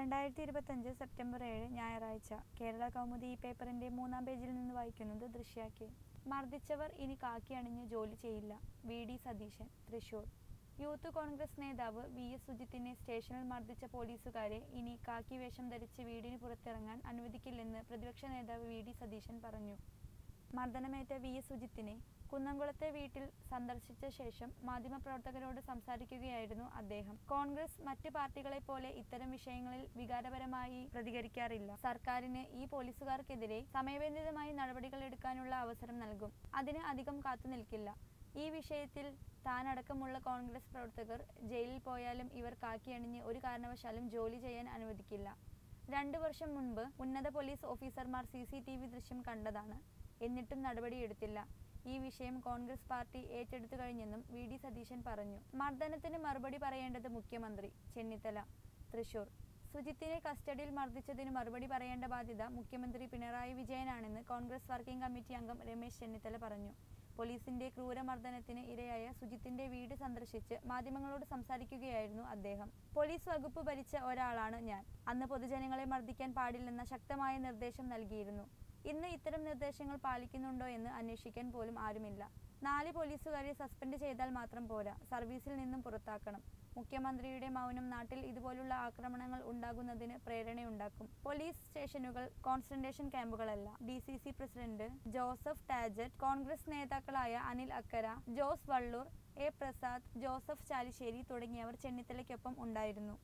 രണ്ടായിരത്തി ഇരുപത്തഞ്ച് സെപ്റ്റംബർ ഏഴ് ഞായറാഴ്ച കേരള കൗമുദി ഈ പേപ്പറിന്റെ മൂന്നാം പേജിൽ നിന്ന് വായിക്കുന്നത് ദൃശ്യാക്കെ മർദ്ദിച്ചവർ ഇനി കാക്കി അണിഞ്ഞ് ജോലി ചെയ്യില്ല V D Satheesan Thrissur youth Congress നേതാവ് വി എസ് സുജിത്തിനെ സ്റ്റേഷനിൽ മർദ്ദിച്ച പോലീസുകാരെ ഇനി കാക്കി വേഷം ധരിച്ച് വീടിന് പുറത്തിറങ്ങാൻ അനുവദിക്കില്ലെന്ന് പ്രതിപക്ഷ നേതാവ് വി ഡി സതീശൻ പറഞ്ഞു മർദ്ദനമേറ്റ വി എസ് സുജിത്തിനെ കുന്നംകുളത്തെ വീട്ടിൽ സന്ദർശിച്ച ശേഷം മാധ്യമപ്രവർത്തകരോട് സംസാരിക്കുകയായിരുന്നു അദ്ദേഹം കോൺഗ്രസ് മറ്റ് പാർട്ടികളെ പോലെ ഇത്തരം വിഷയങ്ങളിൽ വികാരപരമായി പ്രതികരിക്കാറില്ല സർക്കാരിന് ഈ പോലീസുകാർക്കെതിരെ സമയബന്ധിതമായി നടപടികൾ എടുക്കാനുള്ള അവസരം നൽകും അതിന് അധികം കാത്തു നിൽക്കില്ല ഈ വിഷയത്തിൽ താനടക്കമുള്ള കോൺഗ്രസ് പ്രവർത്തകർ ജയിലിൽ പോയാലും ഇവർ കാക്കിയണിഞ്ഞ് ഒരു കാരണവശാലും ജോലി ചെയ്യാൻ അനുവദിക്കില്ല രണ്ടു വർഷം മുൻപ് ഉന്നത പോലീസ് ഓഫീസർമാർ സി സി ടി വി ദൃശ്യം കണ്ടതാണ് എന്നിട്ടും നടപടിയെടുത്തില്ല ഈ വിഷയം കോൺഗ്രസ് പാർട്ടി ഏറ്റെടുത്തു കഴിഞ്ഞെന്നും വി ഡി സതീശൻ പറഞ്ഞു മർദ്ദനത്തിന് മറുപടി പറയേണ്ടത് മുഖ്യമന്ത്രി ചെന്നിത്തല തൃശൂർ സുജിത്തിനെ കസ്റ്റഡിയിൽ മർദ്ദിച്ചതിന് മറുപടി പറയേണ്ട ബാധ്യത മുഖ്യമന്ത്രി പിണറായി വിജയനാണെന്ന് കോൺഗ്രസ് വർക്കിംഗ് കമ്മിറ്റി അംഗം രമേശ് ചെന്നിത്തല പറഞ്ഞു പോലീസിന്റെ ക്രൂരമർദ്ദനത്തിന് ഇരയായ സുജിത്തിന്റെ വീട് സന്ദർശിച്ച് മാധ്യമങ്ങളോട് സംസാരിക്കുകയായിരുന്നു അദ്ദേഹം പോലീസ് വകുപ്പ് ഭരിച്ച ഒരാളാണ് ഞാൻ അന്ന് പൊതുജനങ്ങളെ മർദ്ദിക്കാൻ പാടില്ലെന്ന ശക്തമായ നിർദ്ദേശം നൽകിയിരുന്നു ഇന്ന് ഇത്തരം നിർദ്ദേശങ്ങൾ പാലിക്കുന്നുണ്ടോ എന്ന് അന്വേഷിക്കാൻ പോലും ആരുമില്ല നാല് പോലീസുകാരെ സസ്പെൻഡ് ചെയ്താൽ മാത്രം പോരാ സർവീസിൽ നിന്നും പുറത്താക്കണം മുഖ്യമന്ത്രിയുടെ മൗനം നാട്ടിൽ ഇതുപോലുള്ള ആക്രമണങ്ങൾ ഉണ്ടാകുന്നതിന് പ്രേരണയുണ്ടാക്കും പോലീസ് സ്റ്റേഷനുകൾ കോൺസെൻട്രേഷൻ ക്യാമ്പുകളല്ല D C C president Joseph Tajet Congress നേതാക്കളായ Anil Akkara Jose Vallur A Prasad Joseph Chalissery തുടങ്ങിയവർ ചെന്നിത്തലയ്ക്കൊപ്പം ഉണ്ടായിരുന്നു